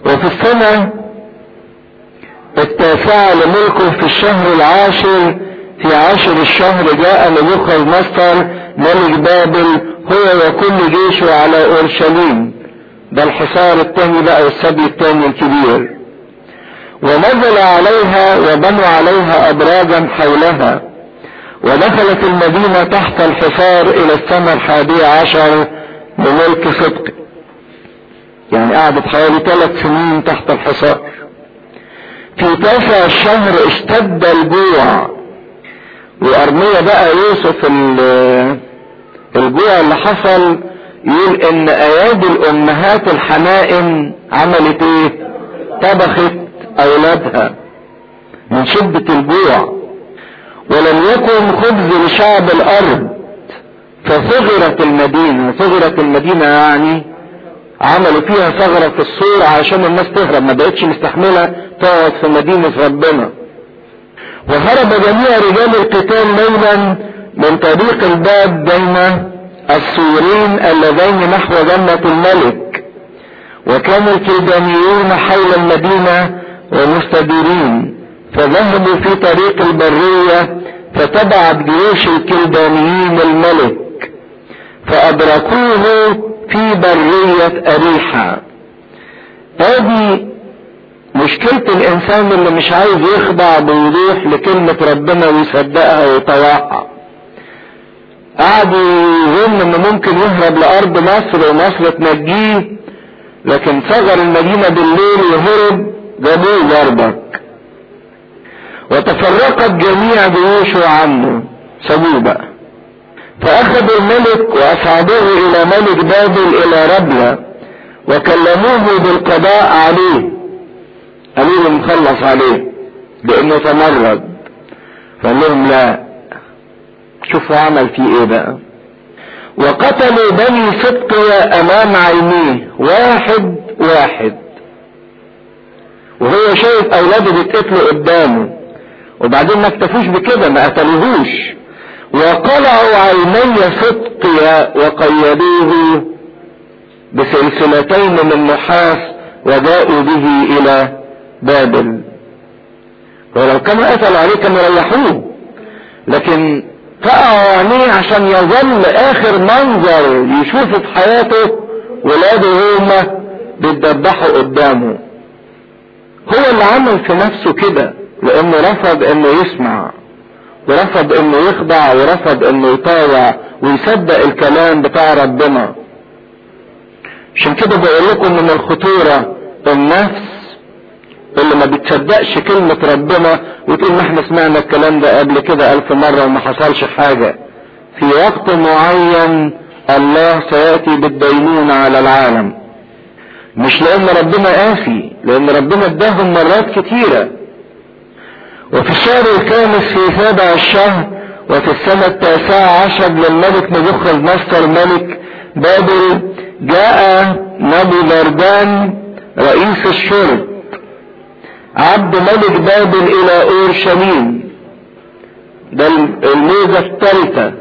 وفي السنة التاسعة لملكه في الشهر العاشر في عاشر الشهر جاء نبوخذ نصر ملك بابل هو وكل جيشه على اورشليم ده الحصار الثاني بقى والسبي الثاني الكبير ونزل عليها وبنوا عليها ابراجا حولها ودخلت المدينة تحت الحصار الى السنة الحادية عشر بملك صدق يعني قعدت حوالي ثلاث سنين تحت الحصار في تاسع الشهر اشتد الجوع وارمية بقى يوصف الجوع اللي حصل يقول ان ايادي الامهات الحنائن عملت ايه طبخت اولادها من شدة الجوع ولم يكن خبز لشعب الارض فثغرت المدينة ثغرت المدينة يعني عملوا فيها ثغرة في السور عشان الناس تهرب ما بقتش مستحملة تقعد في مدينة ربنا وهرب جميع رجال القتال ليلا من طريق الباب بين السورين اللذين نحو جنة الملك وكان الكلدانيون حول المدينة ومستديرين فذهبوا في طريق البرية فتبعت جيوش الكلدانيين الملك فأدركوه في برية أريحة هذه مشكلة الإنسان اللي مش عايز يخضع بوضوح لكلمة ربنا ويصدقها ويطوعها قعد يظن انه ممكن يهرب لأرض مصر ومصر تنجيه لكن صغر المدينة بالليل وهرب جابوه ضربك وتفرقت جميع جيوشه عنه سابوه بقى فأخذوا الملك وأصعدوه إلى ملك بابل إلى ربلة وكلموه بالقضاء عليه قالوا له مخلص عليه لأنه تمرد فقال لهم لا شوفوا عمل فيه ايه بقى وقتلوا بني صدقيا امام عينيه واحد واحد وهو شايف اولاده بيتقتلوا قدامه وبعدين ما اكتفوش بكده ما قتلوهوش وقلعوا عيني صدقيا وقيدوه بسلسلتين من نحاس وجاءوا به الى بابل ولو كانوا قتلوا عليه كانوا ريحوه لكن فقعوا عينيه عشان يظل اخر منظر يشوفه في حياته ولاده هما بيتدبحوا قدامه هو اللي عمل في نفسه كده لانه رفض انه يسمع ورفض انه يخضع ورفض انه يطاوع ويصدق الكلام بتاع ربنا عشان كده بقول لكم من الخطورة النفس اللي ما بتصدقش كلمة ربنا وتقول ما احنا سمعنا الكلام ده قبل كده الف مرة وما حصلش حاجة في وقت معين الله سيأتي بالدينونة على العالم مش لان ربنا قاسي لان ربنا اداهم مرات كتيرة وفي الشهر الخامس في سابع الشهر وفي السنة التاسعة عشر للملك نبوخذ نصر ملك بابل جاء نبو بردان رئيس الشرط عبد ملك بابل الى اورشليم ده الميزة الثالثة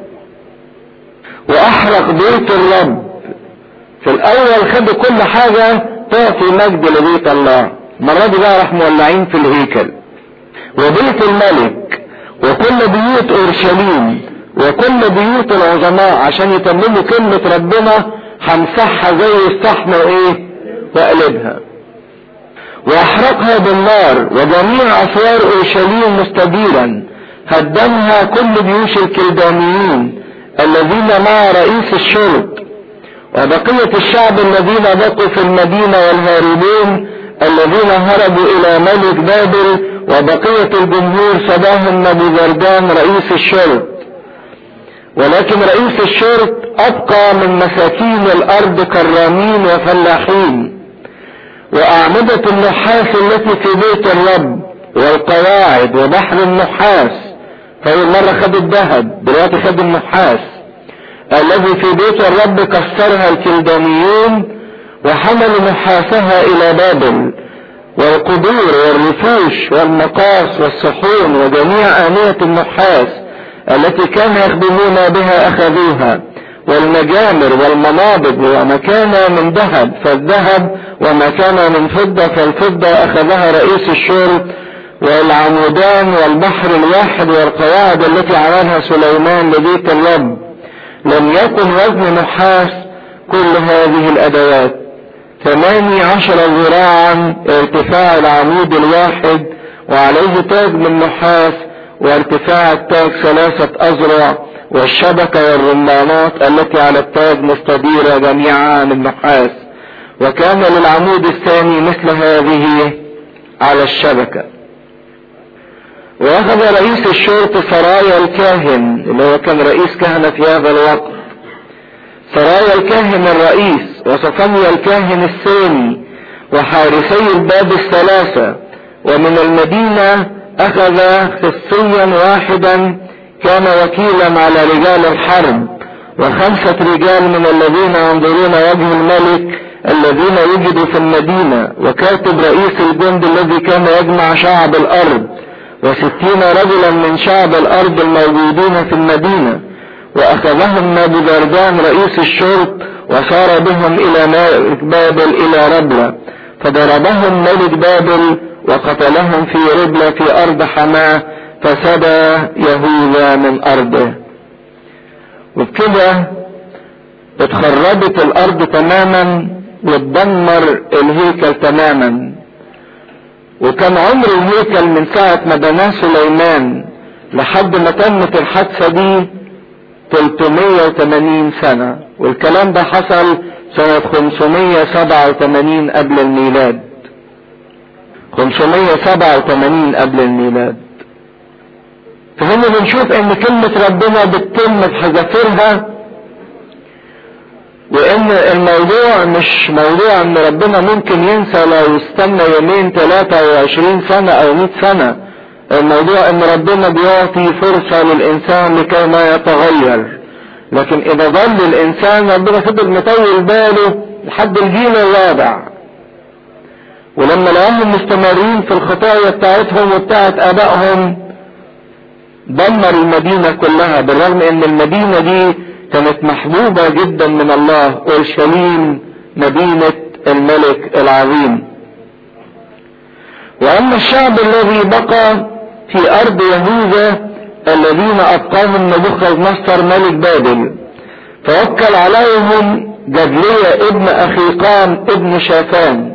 واحرق بيت الرب في الاول خدوا كل حاجة تعطي مجد لبيت الله المرة دي بقى راح مولعين في الهيكل وبيت الملك وكل بيوت اورشليم وكل بيوت العظماء عشان يتمموا كلمة ربنا همسحها زي الصحن وايه واقلبها واحرقها بالنار وجميع اسوار اورشليم مستديرا هدمها كل جيوش الكلدانيين الذين مع رئيس الشرط وبقية الشعب الذين بقوا في المدينة والهاربين الذين هربوا الى ملك بابل وبقية الجمهور سباهم نبوذردان رئيس الشرط ولكن رئيس الشرط ابقى من مساكين الارض كرامين وفلاحين واعمدة النحاس التي في بيت الرب والقواعد وبحر النحاس فاول مرة خد الذهب دلوقتي خد النحاس الذي في بيت الرب كسرها الكلدانيون وحملوا نحاسها الى بابل والقدور والرفوش والمقاس والصحون وجميع آنية النحاس التي كانوا يخدمون بها أخذوها والمجامر والمنابض وما كان من ذهب فالذهب وما كان من فضة فالفضة أخذها رئيس الشرط والعمودان والبحر الواحد والقواعد التي عملها سليمان لبيت الرب لم يكن وزن نحاس كل هذه الأدوات ثماني عشر ذراعا ارتفاع العمود الواحد وعليه تاج من نحاس وارتفاع التاج ثلاثة أذرع والشبكة والرمانات التي على التاج مستديرة جميعا من نحاس وكان للعمود الثاني مثل هذه على الشبكة واخذ رئيس الشرطة سرايا الكاهن اللي هو كان رئيس كهنة في هذا الوقت سرايا الكاهن الرئيس وصفنيا الكاهن الثاني وحارسي الباب الثلاثة ومن المدينة اخذ خصيا واحدا كان وكيلا على رجال الحرب وخمسة رجال من الذين ينظرون وجه الملك الذين وجدوا في المدينة وكاتب رئيس الجند الذي كان يجمع شعب الارض وستين رجلا من شعب الارض الموجودين في المدينة واخذهم نابوذردان رئيس الشرط وسار بهم الى ملك بابل الى ربلة فضربهم ملك بابل وقتلهم في ربلة في ارض حماه فسبى يهوذا من ارضه وبكده اتخربت الارض تماما واتدمر الهيكل تماما وكان عمر الهيكل من ساعة ما بناه سليمان لحد ما تمت الحادثة دي 380 سنة والكلام ده حصل سنة 587 قبل الميلاد 587 قبل الميلاد فهنا بنشوف ان كلمة ربنا بتتم بحذافيرها وان الموضوع مش موضوع ان ربنا ممكن ينسى لو استنى يومين ثلاثة وعشرين سنة او مئة سنة الموضوع ان ربنا بيعطي فرصة للانسان لكي ما يتغير لكن اذا ظل الانسان ربنا فضل مطول باله لحد الجيل الرابع ولما لقاهم مستمرين في الخطايا بتاعتهم وبتاعت ابائهم دمر المدينة كلها بالرغم ان المدينة دي كانت محبوبة جدا من الله اورشليم مدينة الملك العظيم واما الشعب الذي بقى في ارض يهوذا الذين ابقاهم نبوخذ نصر ملك بابل توكل عليهم جدلية ابن اخيقان ابن شافان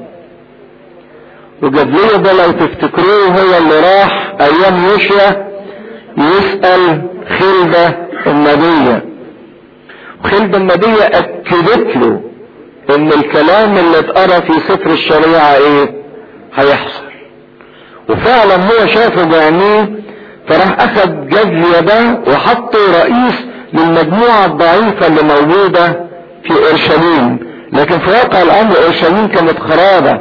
وجدلية ده لو تفتكروه هو اللي راح ايام يوشيا يسأل خلدة النبية وخلدة النبية اكدت له ان الكلام اللي اتقرا في سفر الشريعة ايه هيحصل وفعلا هو شافه بعينيه فراح اخد جزية ده وحطه رئيس للمجموعة الضعيفة اللي موجودة في اورشليم لكن في واقع الامر اورشليم كانت خرابة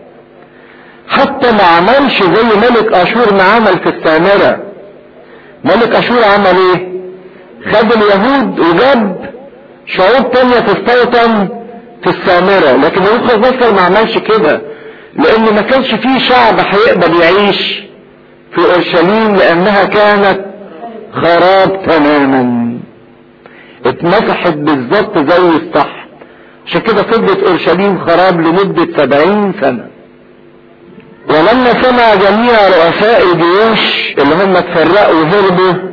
حتى ما عملش زي ملك اشور ما عمل في السامرة ملك اشور عمل ايه خد اليهود وجاب شعوب تانية تستوطن في السامرة لكن نبوخذ نصر ما عملش كده لان ما كانش فيه شعب هيقبل يعيش في اورشليم لانها كانت خراب تماما اتمسحت بالظبط زي الصح عشان كده فضلت اورشليم خراب لمدة سبعين سنة ولما سمع جميع رؤساء الجيوش اللي هم اتفرقوا وهربوا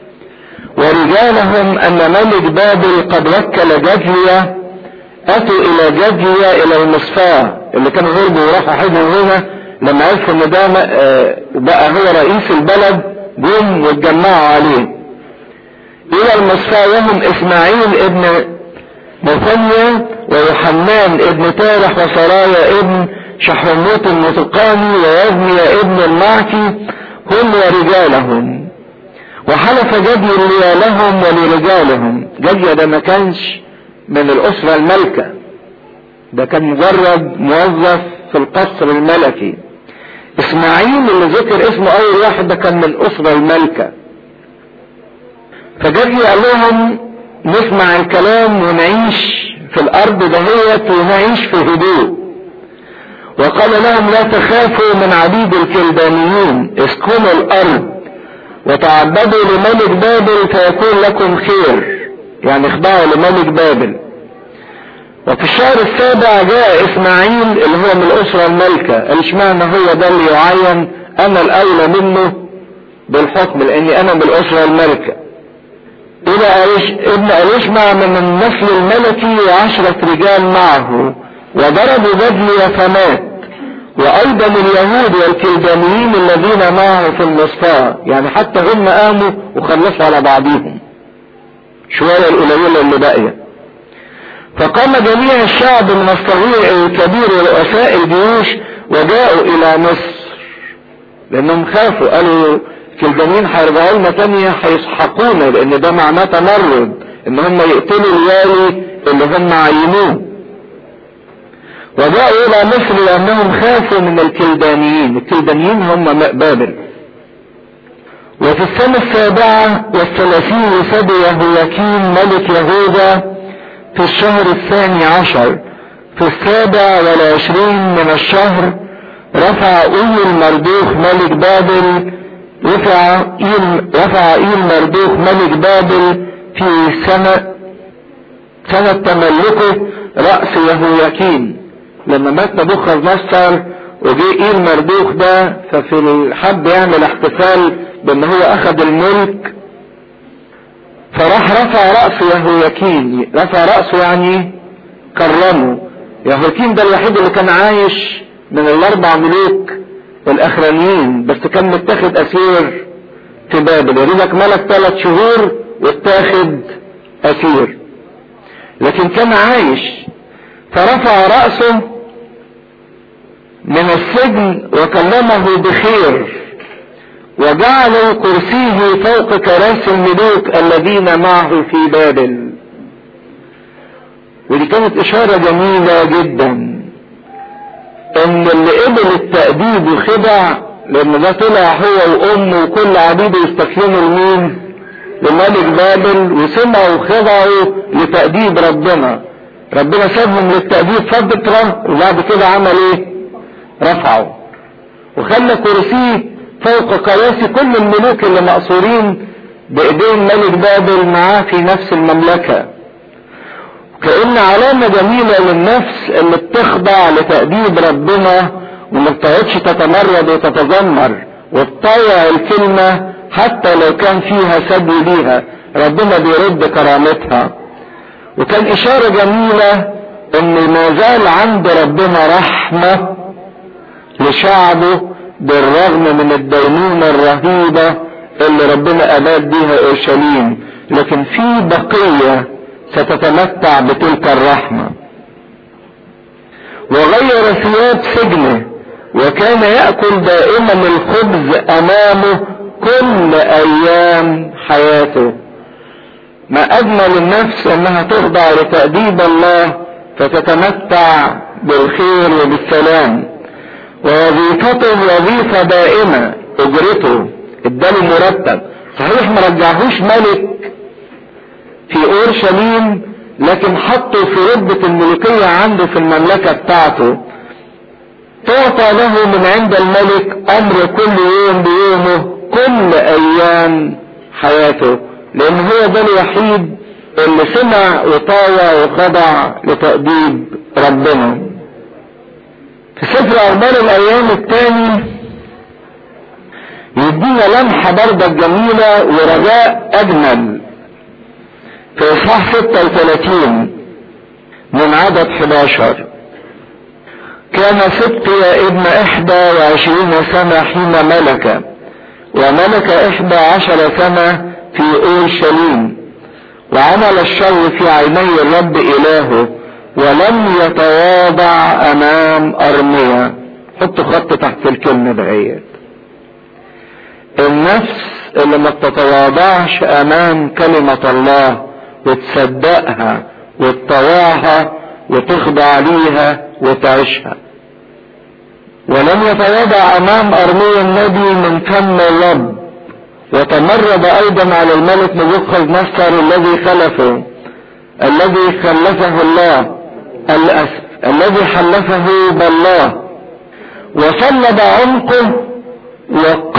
ورجالهم ان ملك بابل قد وكل جدلية اتوا الى جدلية الى المصفاة اللي كانوا هربوا وراحوا حجوا هنا لما عرفوا ان ده بقى هو رئيس البلد جم واتجمعوا عليه الى المصفاة وهم اسماعيل ابن مثنيا ويوحنان ابن تارح وسرايا ابن شحرموت المتقاني ويزني ابن المعكي هم ورجالهم وحلف جدي لهم ولرجالهم جدي ده ما كانش من الأسرة الملكة ده كان مجرد موظف في القصر الملكي اسماعيل اللي ذكر اسمه اول واحد ده كان من الأسرة الملكة فجدي قال لهم نسمع الكلام ونعيش في الأرض دهيت ونعيش في هدوء وقال لهم لا تخافوا من عبيد الكلدانيين اسكنوا الارض وتعبدوا لملك بابل فيكون لكم خير يعني اخضعوا لملك بابل وفي الشهر السابع جاء اسماعيل اللي هو من الاسرة الملكة قال اشمعنى هو ده اللي يعين انا الاولى منه بالحكم لاني انا من الاسرة الملكة الى ابن اليشمع من النسل الملكي وعشرة رجال معه وضربوا بدلي فمات وايضا اليهود والكلدانيين الذين معه في المصفاة يعني حتى هم قاموا وخلصوا على بعضهم شوية القليلة اللي باقيه فقام جميع الشعب من الصغير الى الكبير ورؤساء الجيوش وجاءوا الى مصر لانهم خافوا قالوا كلدانيين هيرجعوا لنا تانية هيسحقونا لان ده معناه تمرد ان هم يقتلوا الوالي اللي هم عينوه وجاءوا الى مصر لانهم خافوا من الكلدانيين الكلدانيين هم بابل وفي السنة السابعة والثلاثين لسبي يهوياكين ملك يهوذا في الشهر الثاني عشر في السابع والعشرين من الشهر رفع ايل مردوخ ملك بابل رفع ايل رفع ايل مردوخ ملك بابل في سنة سنة تملكه رأس يهوياكين لما مات نبوخذ نصر وجي ايل مردوخ ده ففي الحب يعمل احتفال بان هو اخذ الملك فراح رفع رأس يهوياكين رفع رأسه يعني كرمه يهوياكين ده الوحيد اللي كان عايش من الاربع ملوك الاخرانيين بس كان متاخد اسير في بابل يقول ملك ثلاث شهور واتاخد اسير لكن كان عايش فرفع رأسه من السجن وكلمه بخير وجعلوا كرسيه فوق كراسي الملوك الذين معه في بابل ودي كانت اشارة جميلة جدا ان اللي قبل التأديب وخدع لان ده طلع هو وامه وكل عبيده يستسلموا لمين لملك بابل وسمعوا وخضعوا لتأديب ربنا ربنا سابهم للتأديب فترة وبعد كده عمل ايه رفعه وخلى كرسيه فوق كراسي كل الملوك اللي مقصورين بايدين ملك بابل معاه في نفس المملكة كأن علامة جميلة للنفس اللي بتخضع لتأديب ربنا وما بتقعدش تتمرد وتتذمر وتطيع الكلمة حتى لو كان فيها سد ليها ربنا بيرد كرامتها وكان اشارة جميلة ان ما زال عند ربنا رحمة لشعبه بالرغم من الدينونة الرهيبة اللي ربنا أباد بيها أورشليم لكن في بقية ستتمتع بتلك الرحمة وغير ثياب سجنه وكان يأكل دائما الخبز أمامه كل أيام حياته ما أجمل النفس أنها تخضع لتأديب الله فتتمتع بالخير وبالسلام ووظيفته وظيفة دائمة اجرته اداله مرتب صحيح ما رجعهوش ملك في اورشليم لكن حطه في رتبة الملوكية عنده في المملكة بتاعته تعطى له من عند الملك امر كل يوم بيومه كل ايام حياته لان هو ده الوحيد اللي سمع وطاوع وخضع لتأديب ربنا في سفر اخبار الايام الثاني يدينا لمحة بردة جميلة ورجاء اجمل في اصحاح 36 من عدد 11 كان سبقي ابن احدى وعشرين سنة حين ملك وملك احدى عشر سنة في اورشليم وعمل الشر في عيني الرب الهه ولم يتواضع امام ارميا حط خط تحت الكلمة دهيت النفس اللي ما بتتواضعش امام كلمة الله وتصدقها وتطوعها وتخضع ليها وتعيشها ولم يتواضع امام ارميا النبي من فم الرب وتمرد ايضا على الملك نبوخذ نصر الذي خلفه الذي خلفه الله الأسف الذي حلفه بالله وصلب عنقه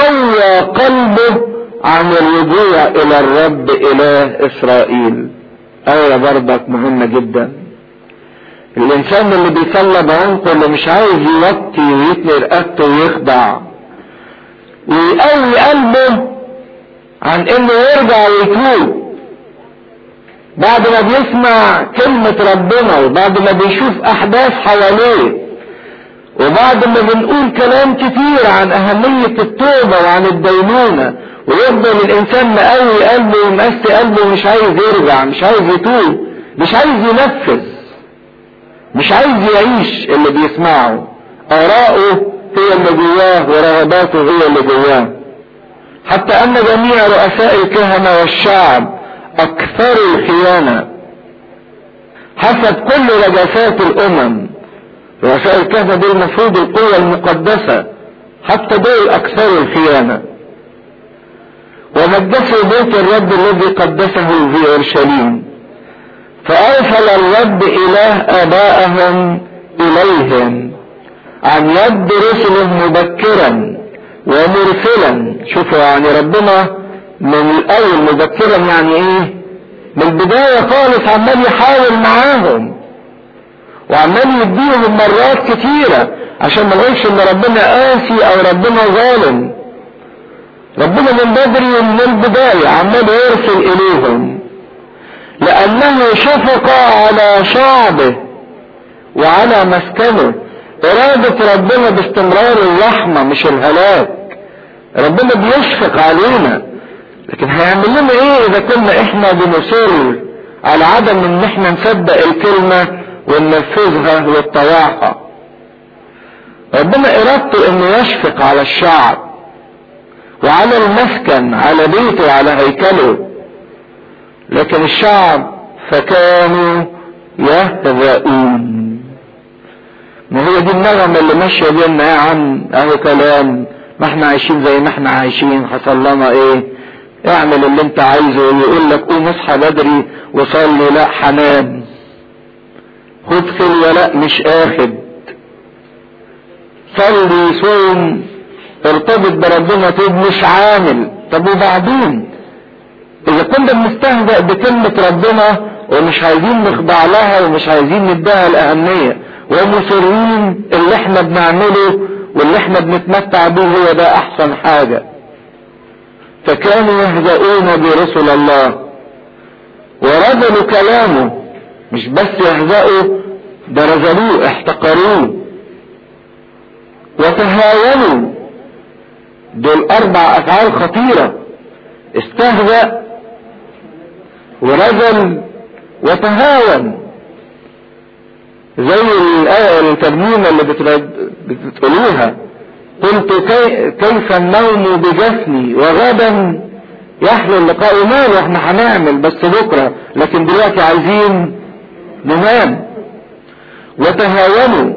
وقوى قلبه عن الرجوع الى الرب اله اسرائيل آية برضك مهمة جدا الإنسان اللي بيصلى بعمق اللي مش عايز يوطي ويتني رقبته ويخضع ويقوي قلبه عن إنه يرجع ويتوب بعد ما بيسمع كلمة ربنا وبعد ما بيشوف أحداث حواليه وبعد ما بنقول كلام كتير عن أهمية التوبة وعن الدينونة ويفضل الإنسان مقوي قلبه ومقسي قلبه ومش عايز يرجع مش عايز يتوب مش عايز ينفذ مش عايز يعيش اللي بيسمعه آراءه هي اللي جواه ورغباته هي اللي جواه حتى أن جميع رؤساء الكهنة والشعب أكثروا الخيانة حسب كل رجفات الأمم رؤساء الكهنة دول المفروض القوة المقدسة حتى دول أكثروا الخيانة ومجسوا بيت الرب الذي قدسه في اورشليم فارسل الرب اله ابائهم اليهم عن يد رسله مبكرا ومرسلا شوفوا يعني ربنا من الاول مبكرا يعني ايه من البداية خالص عمال يحاول معاهم وعمال يديهم مرات كتيرة عشان ما نقولش ان ربنا قاسي او ربنا ظالم ربنا من بدري ومن البداية عمال يرسل إليهم لأنه شفق على شعبه وعلى مسكنه إرادة ربنا باستمرار الرحمة مش الهلاك ربنا بيشفق علينا لكن هيعمل لنا ايه اذا كنا احنا بنصر على عدم ان احنا نصدق الكلمة وننفذها ونطوعها ربنا ارادته انه يشفق على الشعب وعلى المسكن على بيته وعلى هيكله لكن الشعب فكانوا يهزؤون ما هي دي النغمة اللي ماشية بينا يا عم اهو كلام ما احنا عايشين زي ما احنا عايشين حصل لنا ايه اعمل اللي انت عايزه يقول لك قوم اصحى بدري وصلي لا حنان خد خلوة لا مش اخد صلي صوم ارتبط بربنا تقول مش عامل طب وبعدين اذا كنا بنستهزأ بكلمة ربنا ومش عايزين نخضع لها ومش عايزين نديها الاهمية ومصرين اللي احنا بنعمله واللي احنا بنتمتع به هو ده احسن حاجة فكانوا يهزؤون برسل الله ورذلوا كلامه مش بس يهزؤوا ده رذلوه احتقروه وتهاونوا دول اربع افعال خطيرة استهزأ ورذل وتهاون زي الآية الترنيمة اللي بتقولوها قلت كي كيف النوم بجسمي وغدا يحلو اللقاء ماله احنا هنعمل بس بكرة لكن دلوقتي عايزين ننام وتهاونوا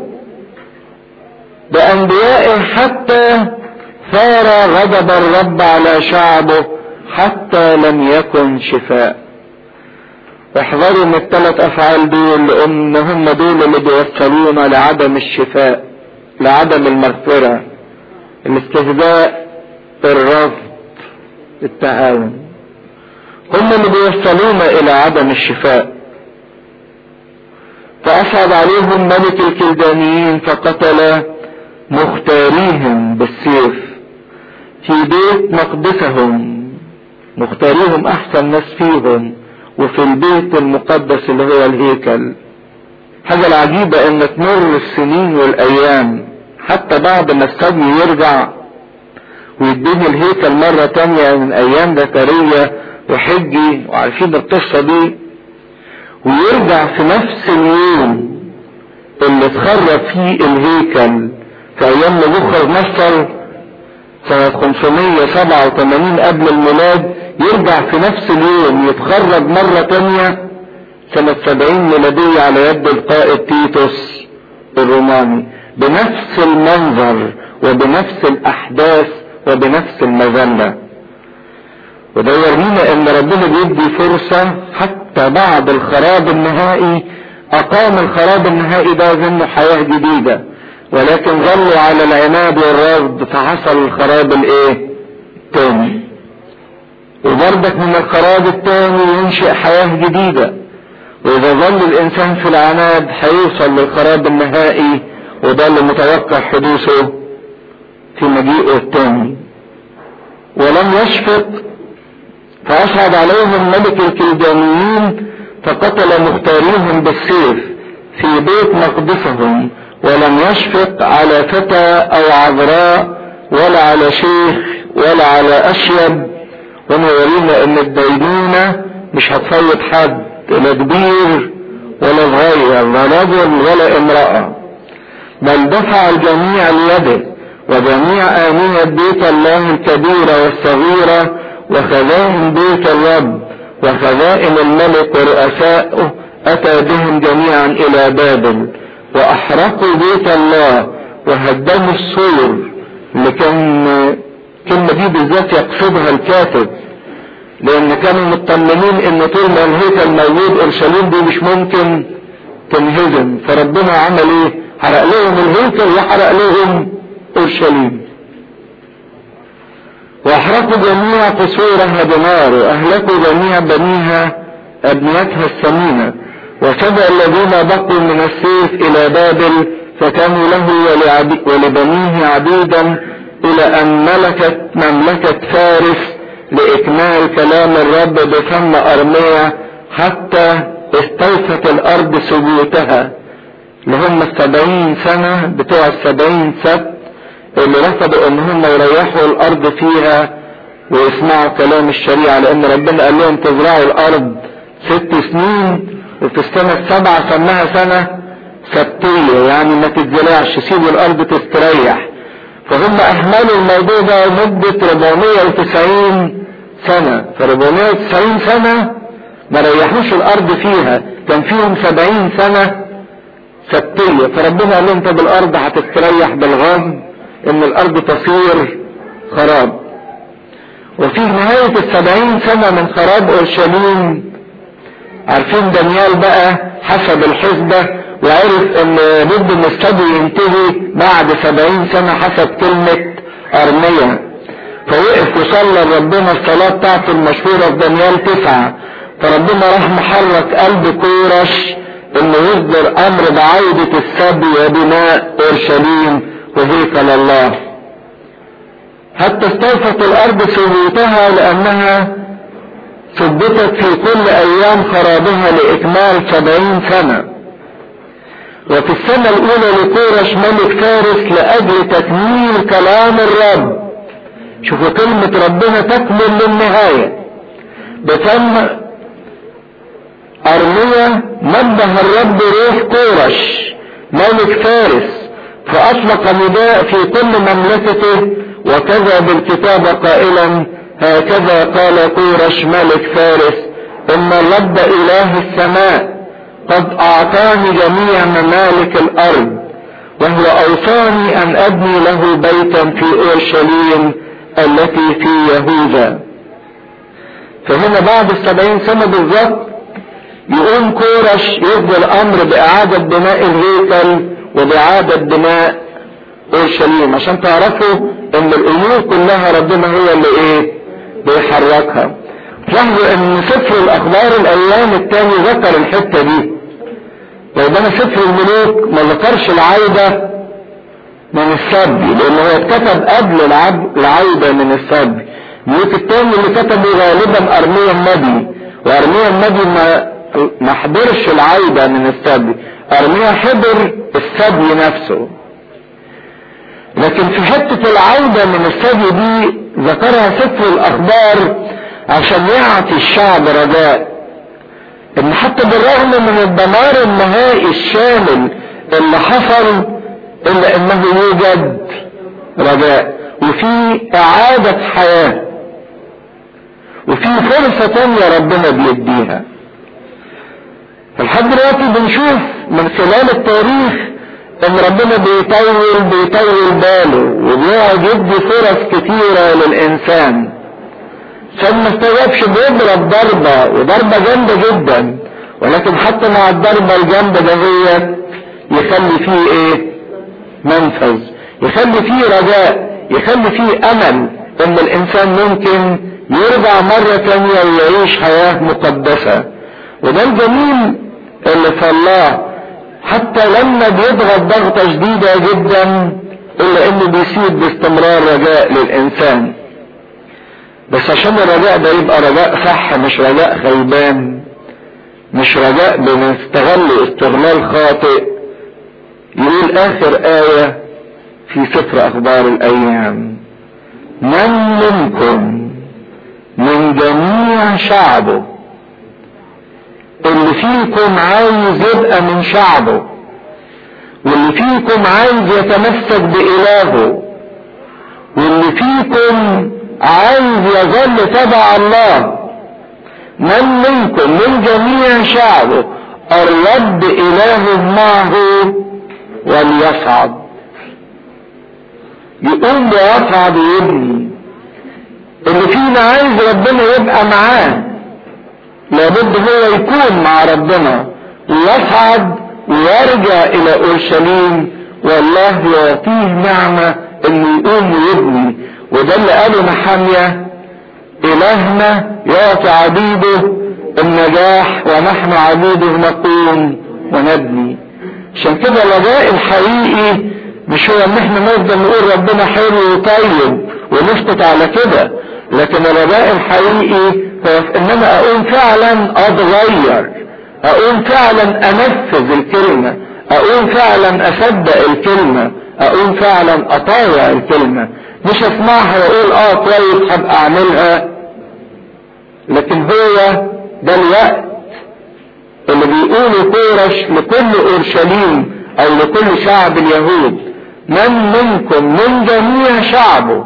بأنبيائه حتى ثار غضب الرب على شعبه حتى لم يكن شفاء احذروا من الثلاث افعال دول لان هم دول اللي بيوصلونا لعدم الشفاء لعدم المغفرة الاستهزاء الرفض التهاون هم اللي بيوصلونا الى عدم الشفاء فأصعد عليهم ملك الكلدانيين فقتل مختاريهم بالسيف في بيت مقدسهم مختاريهم احسن ناس فيهم وفي البيت المقدس اللي هو الهيكل حاجة العجيبة ان تمر السنين والايام حتى بعد ما السبي يرجع ويديني الهيكل مرة تانية من ايام زكريا وحجي وعارفين القصة دي ويرجع في نفس اليوم اللي اتخرب فيه الهيكل في ايام نبوخذ نصر سنة 587 قبل الميلاد يرجع في نفس اليوم يتخرج مرة تانية سنة 70 ميلادية على يد القائد تيتوس الروماني بنفس المنظر وبنفس الاحداث وبنفس المذلة وده يورينا ان ربنا بيدي فرصة حتى بعد الخراب النهائي اقام الخراب النهائي ده ظنه حياة جديدة ولكن ظلوا على العناد والرفض فحصل الخراب الايه تاني وبرضك من الخراب التاني ينشئ حياة جديدة واذا ظل الانسان في العناد هيوصل للخراب النهائي وده اللي متوقع حدوثه في مجيئه الثاني ولم يشفق فاشهد عليهم ملك الكلدانيين فقتل مختاريهم بالسيف في بيت مقدسهم ولم يشفق على فتى او عذراء ولا على شيخ ولا على اشيب ونورينا ان الدينونة مش هتفوت حد لا كبير ولا صغير لا رجل ولا امرأة بل دفع الجميع ليده وجميع آنية بيت الله الكبيرة والصغيرة وخزائن بيت الرب وخزائن الملك ورؤسائه أتى بهم جميعا إلى بابل وأحرقوا بيت الله وهدموا السور اللي كان الكلمة دي بالذات يقصدها الكاتب لأن كانوا مطمنين إن طول ما الهيكل موجود أورشليم دي مش ممكن تنهزم فربنا عمل إيه؟ حرق لهم الهيكل وحرق لهم أورشليم وأحرقوا جميع قصورها بنار وأهلكوا جميع بنيها أبنيتها الثمينة وسبع الذين بقوا من السيف إلى بابل فكانوا له ولبنيه عبيدا إلى أن ملكت مملكة فارس لإكمال كلام الرب بفم أرمية حتى استوفت الأرض سجوتها اللي هم السبعين سنة بتوع السبعين سبت اللي رفضوا ان هم يريحوا الارض فيها ويسمعوا كلام الشريعة لان ربنا قال لهم تزرعوا الارض ست سنين وفي السنة السابعة سماها سنة سبتية يعني ما تتزرعش سيبوا الارض تستريح فهم اهملوا الموضوع ده مدة 490 سنة ف 490 سنة ما ريحوش الارض فيها كان فيهم 70 سنة سبتية فربنا قال لهم طب الارض هتستريح بالغم ان الارض تصير خراب وفي نهاية السبعين سنة من خراب اورشليم عارفين دانيال بقى حسب الحسبة وعرف ان بد ان السبي ينتهي بعد سبعين سنة حسب كلمة ارمية فوقف وصلى ربنا الصلاة بتاعته المشهورة في دانيال تسعة فربنا راح محرك قلب كورش انه يصدر امر بعودة السبي وبناء اورشليم وهيكل الله حتى استوفت الارض سهوتها لانها ثبتت في كل ايام خرابها لاكمال سبعين سنة وفي السنة الاولى لكورش ملك فارس لاجل تكميل كلام الرب شوفوا كلمة ربنا تكمل للنهاية بتم ارمية نبه الرب روح كورش ملك فارس فأطلق نداء في كل مملكته وكذا بالكتاب قائلا هكذا قال كورش ملك فارس إن الرب إله السماء قد أعطاني جميع ممالك الأرض وهو أوصاني أن أبني له بيتا في أورشليم التي في يهوذا فهنا بعد السبعين سنة بالضبط يقوم كورش يفضل الأمر بإعادة بناء الهيكل وبإعادة بناء اورشليم عشان تعرفوا ان الامور كلها ربنا هو اللي ايه بيحركها تلاحظوا ان سفر الاخبار الايام التاني ذكر الحتة دي وبما سفر الملوك ما ذكرش العودة من السبي لان هو اتكتب قبل العودة من السبي الملوك التاني اللي كتبه غالبا ارميا النبي وارميا النبي ما ما حضرش العودة من السبي ارميا حضر السبي نفسه لكن في حتة العودة من السبي دي ذكرها سفر الاخبار عشان يعطي الشعب رجاء ان حتى بالرغم من الدمار النهائي الشامل اللي حصل الا انه يوجد رجاء وفي اعادة حياة وفي فرصة تانية ربنا بيديها لحد دلوقتي بنشوف من خلال التاريخ ان ربنا بيطول بيطول باله وبيقعد يدي فرص كتيرة للانسان عشان ما استوعبش بيضرب ضربة وضربة جامدة جدا ولكن حتى مع الضربة الجامدة دهيت يخلي فيه ايه منفذ يخلي فيه رجاء يخلي فيه امل ان الانسان ممكن يرجع مرة تانية ويعيش حياة مقدسة وده الجميل اللي في الله حتى لما بيضغط ضغطة شديدة جدا الا انه بيسيب باستمرار رجاء للانسان بس عشان الرجاء ده يبقى رجاء صح مش رجاء خيبان مش رجاء بنستغل استغلال خاطئ يقول اخر آية في سفر اخبار الايام من منكم من جميع شعبه اللي فيكم عايز يبقى من شعبه واللي فيكم عايز يتمسك بإلهه واللي فيكم عايز يظل تبع الله من منكم من جميع شعبه الرب إله معه وليصعد يقوم ويصعد ويبني اللي فينا عايز ربنا يبقى معاه لابد هو يكون مع ربنا ويصعد ويرجع الى اورشليم والله يعطيه نعمة انه يقوم ويبني وده اللي قاله محامية الهنا يعطي عبيده النجاح ونحن عبيده نقوم ونبني عشان كده الرجاء الحقيقي مش هو ان احنا نفضل نقول ربنا حلو وطيب ونسكت على كده لكن الرجاء الحقيقي هو في ان انا اقوم فعلا اتغير اقوم فعلا انفذ الكلمة اقوم فعلا اصدق الكلمة اقوم فعلا اطاوع الكلمة مش اسمعها واقول اه كويس هبقى اعملها لكن هو ده الوقت اللي بيقولوا كورش لكل اورشليم او لكل شعب اليهود من منكم من جميع شعبه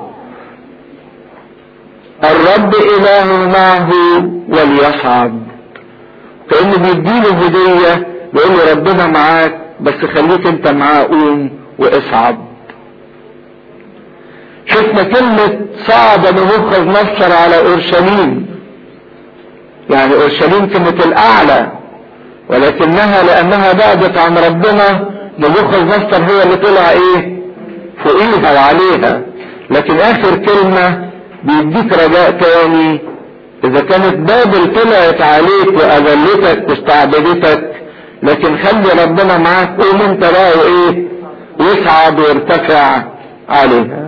الرب اله معه وليصعد كانه بيديله هديه بيقول له ربنا معاك بس خليك انت معاه قوم واصعد شفنا كلمة صعد نبوخذ نصر على اورشليم يعني اورشليم كانت الاعلى ولكنها لانها بعدت عن ربنا نبوخذ نصر هو اللي طلع ايه فوقيها وعليها لكن اخر كلمة بيديك رجاء تاني اذا كانت بابل طلعت عليك واذلتك واستعبدتك لكن خلي ربنا معاك قوم انت بقى وايه واصعد وارتفع عليها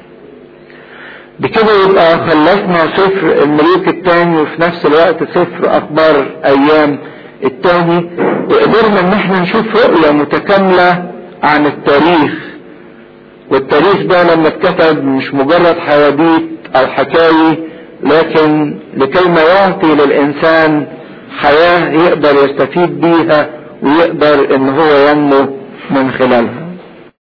بكده يبقى خلصنا سفر الملوك الثاني وفي نفس الوقت سفر اخبار ايام الثاني وقدرنا ان احنا نشوف رؤية متكاملة عن التاريخ والتاريخ ده لما اتكتب مش مجرد حواديت او حكاوي لكن لكي ما يعطي للانسان حياة يقدر يستفيد بيها ويقدر ان هو ينمو من خلالها